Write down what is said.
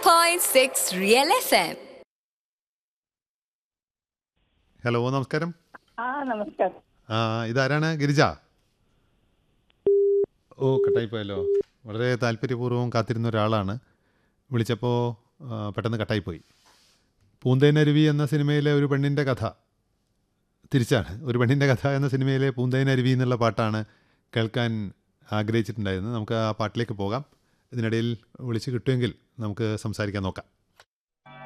101.6 Real FM. Hello നമസ്കാരം ആ നമസ്കാരം ആ ഇതാരാണ് ഗിരിജ ഓ കട്ടായിപ്പോയല്ലോ വളരെ താല്പര്യപൂർവ്വം കാത്തിരുന്ന ഒരാളാണ് വിളിച്ചപ്പോൾ ആ, പെട്ടെന്ന് കട്ടായിപ്പോയി പൂന്തേനരുവി എന്ന സിനിമയിലെ ഒരു പെണ്ണിൻ്റെ കഥ തിരിച്ചാണ് ഒരു പെണ്ണിൻ്റെ കഥ എന്ന സിനിമയിലെ പൂന്തേനരുവി എന്നുള്ള പാട്ടാണ് കേൾക്കാൻ ആഗ്രഹിച്ചിട്ടുണ്ടായിരുന്നത് നമുക്ക് ആ പാട്ടിലേക്ക് പോകാം ഇതിനിടയിൽ വിളിച്ച് കിട്ടുമെങ്കിൽ നമുക്ക് സംസാരിക്കാൻ നോക്കാം